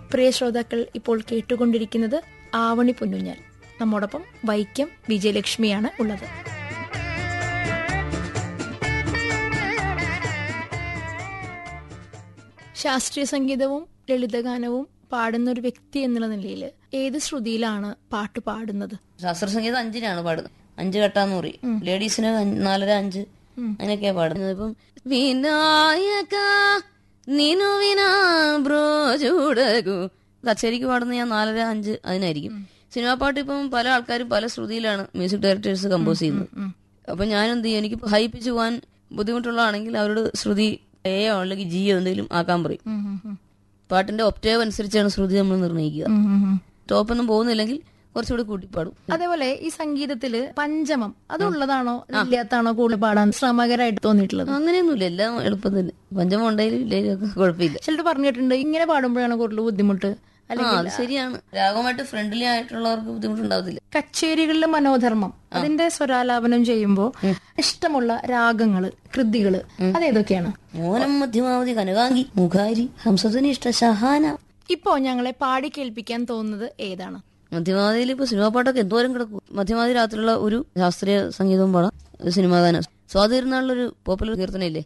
പ്രിയ ശ്രോതാക്കൾ ഇപ്പോൾ കേട്ടുകൊണ്ടിരിക്കുന്നത് ആവണി പൊന്നുഞ്ഞാൽ നമ്മോടൊപ്പം വൈക്കം വിജയലക്ഷ്മിയാണ് ഉള്ളത് ശാസ്ത്രീയ സംഗീതവും ലളിതഗാനവും പാടുന്ന ഒരു വ്യക്തി എന്നുള്ള നിലയിൽ ഏത് ശ്രുതിയിലാണ് പാട്ട് പാടുന്നത് ശാസ്ത്ര സംഗീതം അഞ്ചിനാണ് പാടുന്നത് അഞ്ച് ഘട്ടാന്ന് പറയും ലേഡീസിന് അഞ്ച്- നാലര അഞ്ച് അങ്ങനെയൊക്കെയാ പാടുന്നത് ഇപ്പം വിനായക നിനു വിനാ ബ്രോ ചൂടകു കച്ചേരിക്ക് പാടുന്ന ഞാൻ നാലര അഞ്ച് അതിനായിരിക്കും സിനിമാ പാട്ട് ഇപ്പം പല ആൾക്കാരും പല ശ്രുതിയിലാണ് മ്യൂസിക് ഡയറക്ടേഴ്സ് കമ്പോസ് ചെയ്യുന്നത് അപ്പൊ ഞാൻ എന്ത് ചെയ്യും എനിക്ക് ഹൈ പിച്ച് പോകാൻ ബുദ്ധിമുട്ടുള്ളതാണെങ്കിൽ അവരോട് ശ്രുതി എയോ അല്ലെങ്കിൽ ജിയോ എന്തെങ്കിലും ആക്കാൻ പറയും പാട്ടിന്റെ ഒപ്റ്റേവ് അനുസരിച്ചാണ് ശ്രുതി നമ്മൾ നിർണ്ണയിക്കുക ടോപ്പൊന്നും പോകുന്നില്ലെങ്കിൽ കുറച്ചുകൂടി കൂട്ടിപ്പാടും അതേപോലെ ഈ സംഗീതത്തില് പഞ്ചമം അതുള്ളതാണോ ഇല്ലാത്താണോ കൂടുതൽ പാടാൻ ശ്രമകരമായിട്ട് തോന്നിയിട്ടുള്ളത് അങ്ങനെയൊന്നുമില്ല എല്ലാം എളുപ്പം തന്നെ പഞ്ചമം ഉണ്ടെങ്കിലും ഇല്ലെങ്കിലും ഒക്കെ കുഴപ്പമില്ല ചിലർ പറഞ്ഞിട്ടുണ്ട് ഇങ്ങനെ പാടുമ്പോഴാണ് കൂടുതൽ ബുദ്ധിമുട്ട് ആ അത് ശരിയാണ് രാഗമായിട്ട് ഫ്രണ്ട്ലി ആയിട്ടുള്ളവർക്ക് ബുദ്ധിമുട്ടുണ്ടാവത്തില്ല കച്ചേരികളിൽ മനോധർമ്മം അതിന്റെ സ്വരാലാപനം ചെയ്യുമ്പോൾ ഇഷ്ടമുള്ള രാഗങ്ങള് കൃതികള് അതേതൊക്കെയാണ് മോനം മധ്യമാവധി കനകാംഗി മുഖാരി ഹംസധ്വനി ഇഷ്ട ഷഹാന ഇപ്പോ ഞങ്ങളെ പാടി കേൾപ്പിക്കാൻ തോന്നുന്നത് ഏതാണ് മധ്യമാവധിയിൽ ഇപ്പൊ സിനിമാ പാട്ടൊക്കെ എന്തോരം കിടക്കും മധ്യമാവധി രാത്രിയുള്ള ഒരു ശാസ്ത്രീയ സംഗീതവും പാടാം ഒരു സിനിമാ ഗാനം സ്വാതിരുന്നാളിലൊരു പോപ്പുലർ കീർത്തനയില്ലേ